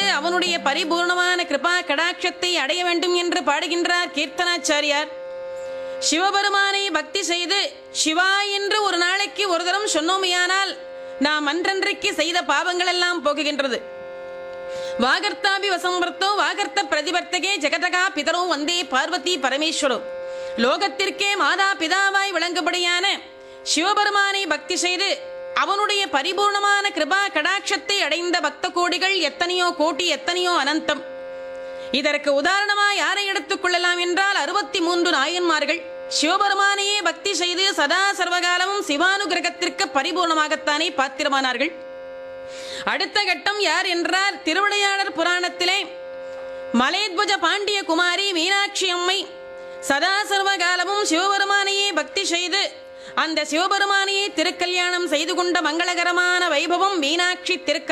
அவனுடைய பரிபூர்ணமான கிருபா கடாட்சத்தை அடைய வேண்டும் என்று பாடுகின்றார் கீர்த்தனாச்சாரியார் சிவபெருமானை பக்தி செய்து சிவா என்று ஒரு நாளைக்கு ஒரு தரம் சொன்னோமையானால் நாம் அன்றன்றைக்கு செய்த பாவங்கள் எல்லாம் போகுகின்றது வாகர்த்தாபி வசம்பர்த்தோ வாகர்த்த பிரதிபர்த்தகே ஜெகதகா பிதரோ வந்தே பார்வதி பரமேஸ்வரோ லோகத்திற்கே மாதா பிதாவாய் விளங்குபடியான சிவபெருமானை பக்தி செய்து அவனுடைய பரிபூர்ணமான கிருபா கடாட்சத்தை அடைந்த பக்த கோடிகள் எத்தனையோ கோட்டி எத்தனையோ அனந்தம் இதற்கு உதாரணமாய் யாரை எடுத்துக் கொள்ளலாம் என்றால் அறுபத்தி மூன்று நாயன்மார்கள் சிவபெருமானையே பக்தி செய்து சதா சர்வகாலமும் சிவானுகிரகத்திற்கு பரிபூர்ணமாகத்தானே பாத்திரமானார்கள் அடுத்த கட்டம் யார் என்றார் திருவிளையாடற் புராணத்திலே மலேத்வஜ பாண்டிய குமாரி மீனாட்சி அம்மை சதா சர்வகாலமும் சிவபெருமானையே பக்தி செய்து அந்த சிவபெருமானையே திருக்கல்யாணம் செய்து கொண்ட மங்களகரமான வைபவம் மீனாட்சி திருக்க